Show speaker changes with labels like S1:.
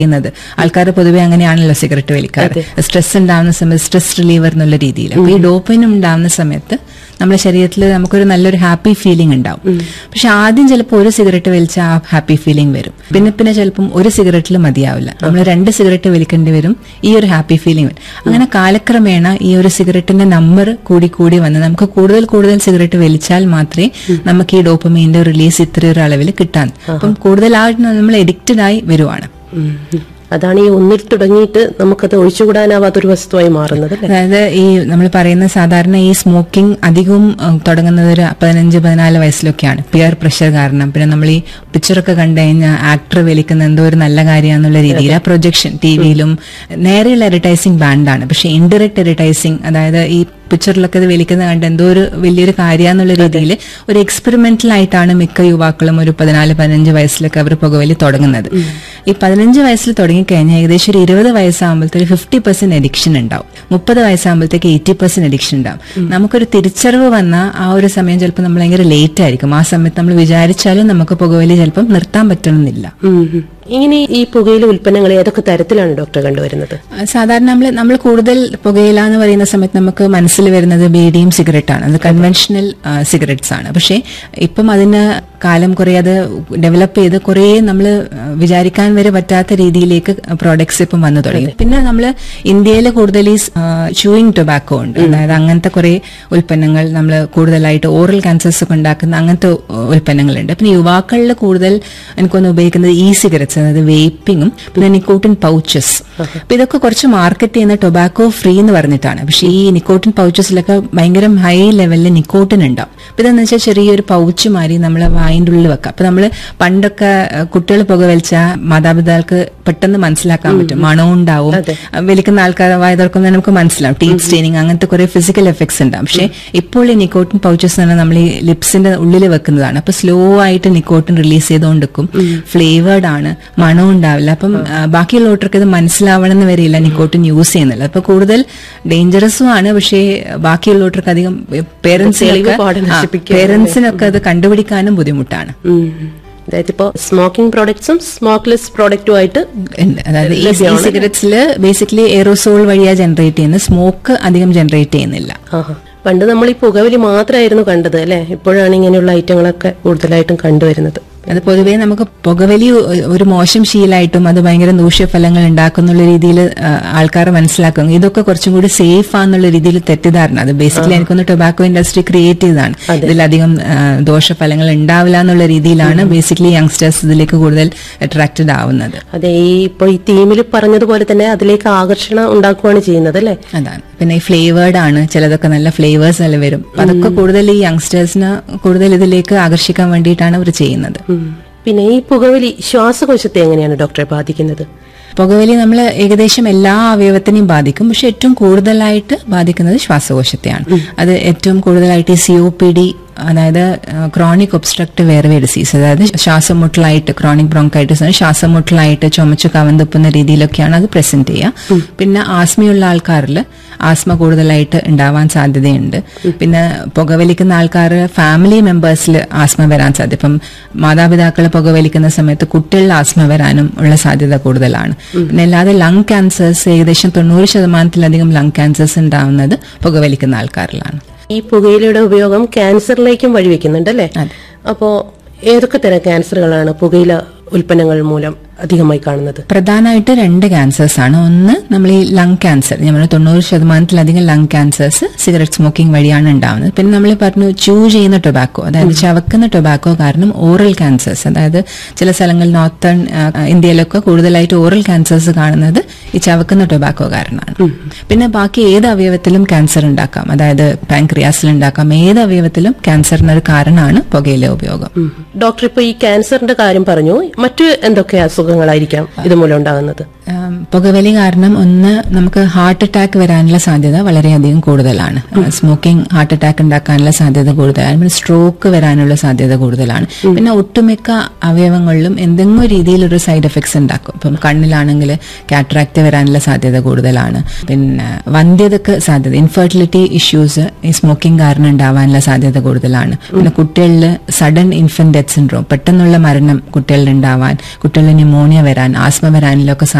S1: ചെയ്യുന്നത് ആൾക്കാർ പൊതുവെ അങ്ങനെയാണല്ലോ സിഗരറ്റ് വലിക്കാറ് സ്ട്രെസ് ഉണ്ടാവുന്ന സമയത്ത് സ്ട്രെസ് റിലീവർ എന്നുള്ള രീതിയിൽ അപ്പൊ ഈ ഡോപ്പൈനും ഉണ്ടാവുന്ന സമയത്ത് നമ്മുടെ ശരീരത്തിൽ നമുക്കൊരു നല്ലൊരു ഹാപ്പി ഫീലിംഗ് ഉണ്ടാവും പക്ഷെ ആദ്യം ചിലപ്പോൾ ഒരു സിഗരറ്റ് വലിച്ചാൽ ആ ഹാപ്പി ഫീലിംഗ് വരും പിന്നെ പിന്നെ ചിലപ്പം ഒരു സിഗരറ്റിൽ മതിയാവില്ല നമ്മൾ രണ്ട് സിഗരറ്റ് വലിക്കേണ്ടി വരും ഈ ഒരു ഹാപ്പി ഫീലിംഗ് വരും അങ്ങനെ കാലക്രമേണ ഈ ഒരു സിഗരറ്റിന്റെ നമ്പർ കൂടി കൂടി വന്ന് നമുക്ക് കൂടുതൽ കൂടുതൽ സിഗരറ്റ് വലിച്ചാൽ മാത്രമേ നമുക്ക് ഈ ഡോപ്പമീന്റെ റിലീസ് ഇത്രയൊരു അളവിൽ കിട്ടാൻ അപ്പം കൂടുതലായിട്ട് നമ്മൾ എഡിക്റ്റഡ് ആയി വരുവാണ്
S2: ഉം. അതാണ് ഈ ഒന്നിൽ തുടങ്ങിയിട്ട് നമുക്കത് ഒഴിച്ചുകൂടാനാവാത്തൊരു വസ്തുവായി മാറുന്നത് അല്ലേ
S1: അതായത് ഈ നമ്മൾ പറയുന്ന സാധാരണ ഈ സ്മോക്കിംഗ് അധികവും ഉം, തുടങ്ങുന്നത് ഒരു പതിനഞ്ച് പതിനാല് വയസ്സിലൊക്കെയാണ് പിയർ പ്രഷർ കാരണം പിന്നെ നമ്മൾ ഈ പിക്ചറൊക്കെ കണ്ടു കഴിഞ്ഞാൽ ആക്ടർ വലിക്കുന്ന എന്തോ ഒരു നല്ല കാര്യമാണെന്നുള്ള രീതിയിൽ ആ പ്രൊജക്ഷൻ ടി വിയിലും നേരെയുള്ള അഡ്വർടൈസിങ് ബാൻഡാണ് പക്ഷെ ഇൻഡയറക്റ്റ് അഡ്വർടൈസിങ് അതായത് ഈ പിക്ചറിലൊക്കെ ഇത് വലിക്കുന്നത് കണ്ട് എന്തോ ഒരു വലിയൊരു കാര്യമെന്നുള്ള രീതിയിൽ ഒരു എക്സ്പെരിമെന്റൽ ആയിട്ടാണ് മിക്ക യുവാക്കളും ഒരു പതിനാല് പതിനഞ്ച് വയസ്സിലൊക്കെ അവർ പുകവലി തുടങ്ങുന്നത് ഈ പതിനഞ്ച് വയസ്സിൽ തുടങ്ങിക്കഴിഞ്ഞാൽ ഏകദേശം ഒരു ഇരുപത് വയസ്സാകുമ്പോഴത്തേക്ക് ഫിഫ്റ്റി പെർസെന്റ് അഡിക്ഷൻ ഉണ്ടാവും മുപ്പത് വയസ്സാകുമ്പോഴത്തേക്ക് എയ്റ്റി പെർസെന്റ് അഡിക്ഷൻ ഉണ്ടാവും നമുക്കൊരു തിരിച്ചറിവ് വന്ന ആ ഒരു സമയം ചിലപ്പോൾ നമ്മൾ ഭയങ്കര ലേറ്റ് ആയിരിക്കും ആ സമയത്ത് നമ്മൾ വിചാരിച്ചാലും നമുക്ക് പുകവലി ചിലപ്പം നിർത്താൻ പറ്റണമെന്നില്ല
S2: ഉം, ഉം. ഇങ്ങനെ ഈ പുകയില ഉൽപ്പന്നങ്ങൾ ഏതൊക്കെ തരത്തിലാണ് ഡോക്ടർ കണ്ടുവരുന്നത്
S1: സാധാരണ നമ്മൾ നമ്മൾ കൂടുതൽ പുകയില എന്ന് പറയുന്ന സമയത്ത് നമുക്ക് മനസ്സിൽ വരുന്നത് ബീഡിയും സിഗരറ്റാണ് അത് കൺവെൻഷണൽ സിഗരറ്റ്സ് ആണ് പക്ഷേ ഇപ്പം അതിന് കാലം കുറേ അത് ഡെവലപ്പ് ചെയ്ത് കുറേ നമ്മൾ വിചാരിക്കാൻ വരെ പറ്റാത്ത രീതിയിലേക്ക് പ്രോഡക്ട്സ് ഇപ്പം വന്നു തുടങ്ങി പിന്നെ നമ്മൾ ഇന്ത്യയിൽ കൂടുതൽ ഈ ചൂയിങ് ടൊബാക്കോ ഉണ്ട് അതായത് അങ്ങനത്തെ കുറേ ഉൽപ്പന്നങ്ങൾ നമ്മൾ കൂടുതലായിട്ട് ഓറൽ ക്യാൻസേഴ്സ് ഒക്കെ ഉണ്ടാക്കുന്ന അങ്ങനത്തെ ഉൽപ്പന്നങ്ങളുണ്ട് പിന്നെ യുവാക്കളിൽ കൂടുതൽ എനിക്കൊന്ന് ഉപയോഗിക്കുന്നത് ഇ സിഗരറ്റ്സ് അതായത് വേപ്പിങ്ങും പിന്നെ നിക്കോട്ടിൻ പൗച്ചസ് അപ്പൊ ഇതൊക്കെ കുറച്ച് മാർക്കറ്റ് ചെയ്യുന്ന ടൊബാക്കോ ഫ്രീ എന്ന് പറഞ്ഞിട്ടാണ് പക്ഷെ ഈ നിക്കോട്ടിൻ പൗച്ചസിലൊക്കെ ഭയങ്കര ഹൈ ലെവലിൽ നിക്കോട്ടിൻ ഉണ്ടാവും അപ്പൊ ഇതെന്ന് വെച്ചാൽ ചെറിയൊരു പൗച്ച് മാറി നമ്മൾ വായിന്റെ ഉള്ളിൽ വെക്കാം അപ്പൊ നമ്മൾ പണ്ടൊക്കെ കുട്ടികൾ പുക വലിച്ച മാതാപിതാക്കൾക്ക് പെട്ടെന്ന് മനസ്സിലാക്കാൻ പറ്റും മണവും ഉണ്ടാവും വലിക്കുന്ന ആൾക്കാർ വായ തുറക്കുന്നത് നമുക്ക് മനസ്സിലാവും ടീത്ത് സ്റ്റെയിനിങ് അങ്ങനത്തെ കുറെ ഫിസിക്കൽ എഫക്ട്സ് ഉണ്ടാവും പക്ഷെ ഇപ്പോൾ ഈ നിക്കോട്ടിൻ പൗച്ചസ് എന്ന് പറഞ്ഞാൽ നമ്മൾ ഈ ലിപ്സിന്റെ ഉള്ളിൽ വെക്കുന്നതാണ് അപ്പൊ സ്ലോ ആയിട്ട് നിക്കോട്ടിൻ റിലീസ് ചെയ്തുകൊണ്ടിരിക്കും ഫ്ലേവേർഡ് ആണ് മണം ഉണ്ടാവില്ല അപ്പം ആ, ബാക്കിയുള്ളവർക്ക് ഇത് മനസ്സിലാവണമെന്ന് വരെയില്ല നിക്കോട്ടിൻ യൂസ് ചെയ്യുന്നില്ല അപ്പൊ കൂടുതൽ ഡേഞ്ചറസും ആണ് പക്ഷേ ബാക്കിയുള്ളവർക്ക് അധികം
S2: തെളിവ് പാടെ
S1: പേരൻസിനൊക്കെ
S2: നശിപ്പിക്കുക
S1: പേരൻസിനൊക്കെ അത് കണ്ടുപിടിക്കാനും ബുദ്ധിമുട്ടാണ്
S2: ഉം. അതായത് ഇപ്പോ സ്മോക്കിംഗ് പ്രോഡക്ട്സും സ്മോക്ക്ലെസ് പ്രോഡക്റ്റും ആയിട്ട്
S1: ഉണ്ട് അതായത് ഈ സിഗരറ്റ്സിൽ ബേസിക്കലി എയറോസോൾ വഴിയാ ജനറേറ്റ് ചെയ്യുന്നത് സ്മോക്ക് അധികം ജനറേറ്റ് ചെയ്യുന്നില്ല
S2: ആഹാ. പണ്ട് നമ്മൾ ഈ പുകവലി മാത്രമായിരുന്നു കണ്ടത് അല്ലെ ഇപ്പോഴാണ് ഇങ്ങനെയുള്ള ഐറ്റങ്ങളൊക്കെ കൂടുതലായിട്ടും കണ്ടുവരുന്നത്
S1: അത് പൊതുവേ നമുക്ക് പുകവലി ഒരു മോശം ശീലമായിട്ടും അത് ഭയങ്കര ദൂഷ്യഫലങ്ങൾ ഉണ്ടാക്കുന്നുള്ള രീതിയിൽ ആൾക്കാർ മനസ്സിലാക്കും ഇതൊക്കെ കുറച്ചും കൂടി സേഫ് ആണെന്നുള്ള രീതിയിൽ തെറ്റിദ്ധാരണ അത് ബേസിക്കലി എനിക്കൊന്ന് ടൊബാക്കോ ഇൻഡസ്ട്രി ക്രിയേറ്റ് ചെയ്തതാണ് ഇതിലധികം ആ, ദോഷഫലങ്ങൾ ഉണ്ടാവില്ല എന്നുള്ള രീതിയിലാണ് ബേസിക്കലി യങ്സ്റ്റേഴ്സ് ഇതിലേക്ക് കൂടുതൽ അട്രാക്റ്റഡ് ആവുന്നത്
S2: അതെ ഈ ഇപ്പൊ ഈ തീമിൽ പറഞ്ഞതുപോലെ തന്നെ അതിലേക്ക് ആകർഷണം ഉണ്ടാക്കുകയാണ് ചെയ്യുന്നത് അല്ലെ
S1: അതാണ് പിന്നെ ഈ ഫ്ലേവേർഡ് ആണ് ചിലതൊക്കെ നല്ല ഫ്ലേവേഴ്സ് എല്ലാം വരും അപ്പൊ അതൊക്കെ കൂടുതൽ ഈ യങ്സ്റ്റേഴ്സിന് കൂടുതൽ ഇതിലേക്ക് ആകർഷിക്കാൻ വേണ്ടിയിട്ടാണ് അവർ ചെയ്യുന്നത്
S2: പിന്നെ ഈ പുകവലി ശ്വാസകോശത്തെ എങ്ങനെയാണ് ഡോക്ടറെ ബാധിക്കുന്നത്
S1: പുകവലി നമ്മൾ ഏകദേശം എല്ലാ അവയവത്തിനെയും ബാധിക്കും പക്ഷെ ഏറ്റവും കൂടുതലായിട്ട് ബാധിക്കുന്നത് ശ്വാസകോശത്തെയാണ് അത് ഏറ്റവും കൂടുതലായിട്ട് ഈ സി ഒ പി ഡി അതായത് ക്രോണിക് ഒബ്സ്ട്രക്റ്റീവ് എയർവേ ഡിസീസ് അതായത് ശ്വാസം മുട്ടലായിട്ട് ക്രോണിക് ബ്രോങ്കൈറ്റിസ് ശ്വാസം മുട്ടലായിട്ട് ചുമച്ചു കവന്തുപ്പുന്ന രീതിയിലൊക്കെയാണ് അത് പ്രസന്റ് ചെയ്യുക പിന്നെ ആസ്മയുള്ള ആൾക്കാരിൽ ആസ്മ കൂടുതലായിട്ട് ഉണ്ടാവാൻ സാധ്യതയുണ്ട് പിന്നെ പുകവലിക്കുന്ന ആൾക്കാർ ഫാമിലി മെമ്പേഴ്സിൽ ആസ്മ വരാൻ സാധ്യത ഇപ്പം മാതാപിതാക്കൾ പുകവലിക്കുന്ന സമയത്ത് കുട്ടികളിൽ ആസ്മ വരാനും ഉള്ള സാധ്യത കൂടുതലാണ് പിന്നെ അല്ലാതെ ലങ് ക്യാൻസേഴ്സ് ഏകദേശം തൊണ്ണൂറ് ശതമാനത്തിലധികം ലങ് ക്യാൻസേഴ്സ് ഉണ്ടാവുന്നത് പുകവലിക്കുന്ന ആൾക്കാരിലാണ്
S2: ഈ പുകയിലയുടെ ഉപയോഗം ക്യാൻസറിലേക്കും വഴിവെക്കുന്നുണ്ട് അല്ലെ അപ്പോ ഏതൊക്കെ തരം ക്യാൻസറുകളാണ് പുകയില ഉൽപ്പന്നങ്ങൾ മൂലം അധികമായി കാണുന്നത്
S1: പ്രധാനമായിട്ട് രണ്ട് ക്യാൻസേഴ്സ് ആണ് ഒന്ന് നമ്മൾ ഈ ലങ് ക്യാൻസർ നമ്മൾ തൊണ്ണൂറ് ശതമാനത്തിലധികം ലങ് ക്യാൻസേഴ്സ് സിഗരറ്റ് സ്മോക്കിംഗ് വഴിയാണ് ഉണ്ടാവുന്നത് പിന്നെ നമ്മൾ പറഞ്ഞു ചൂ ചെയ്യുന്ന ടൊബാക്കോ അതായത് ചവക്കുന്ന ടൊബാക്കോ കാരണം ഓറൽ ക്യാൻസേഴ്സ് അതായത് ചില സ്ഥലങ്ങളിൽ നോർത്തേൺ ഇന്ത്യയിലൊക്കെ കൂടുതലായിട്ട് ഓറൽ ക്യാൻസേഴ്സ് കാണുന്നത് ഈ ചവക്കുന്ന ടൊബാക്കോ കാരണമാണ് പിന്നെ ബാക്കി ഏത് അവയവത്തിലും ക്യാൻസർ ഉണ്ടാക്കാം അതായത് പാൻക്രിയാസിൽ ഉണ്ടാക്കാം ഏത് അവയവത്തിലും ക്യാൻസറിന് ഒരു കാരണമാണ് പുകയില ഉപയോഗം
S2: ഡോക്ടർ ഇപ്പൊ ഈ ക്യാൻസറിന്റെ കാര്യം പറഞ്ഞു മറ്റു എന്തൊക്കെ അസുഖങ്ങളായിരിക്കാം ഇതുമൂലം ഉണ്ടാകുന്നത്
S1: ഉം, പുകവലി കാരണം ഒന്ന് നമുക്ക് ഹാർട്ട് അറ്റാക്ക് വരാനുള്ള സാധ്യത വളരെയധികം കൂടുതലാണ് സ്മോക്കിംഗ് ഹാർട്ട് അറ്റാക്ക് ഉണ്ടാക്കാനുള്ള സാധ്യത കൂടുതലാണ് പിന്നെ സ്ട്രോക്ക് വരാനുള്ള സാധ്യത കൂടുതലാണ് പിന്നെ ഒട്ടുമിക്ക അവയവങ്ങളിലും എന്തെങ്കിലും രീതിയിലൊരു സൈഡ് എഫക്ട്സ് ഉണ്ടാക്കും ഇപ്പം കണ്ണിലാണെങ്കിൽ കാറ്ററാക്ട് വരാനുള്ള സാധ്യത കൂടുതലാണ് പിന്നെ വന്ധ്യതക്ക് സാധ്യത ഇൻഫെർട്ടിലിറ്റി ഇഷ്യൂസ് ഈ സ്മോക്കിംഗ് കാരണം ഉണ്ടാവാനുള്ള സാധ്യത കൂടുതലാണ് പിന്നെ കുട്ടികളിൽ സഡൻ ഇൻഫന്റ് ഡെത്ത് സിൻഡ്രോം പെട്ടെന്നുള്ള മരണം കുട്ടികളിൽ ഉണ്ടാവാൻ കുട്ടികളിൽ ന്യൂമോണിയ ന്യൂമോണിയ വരാൻ ആസ്മ വരാനിലൊക്കെ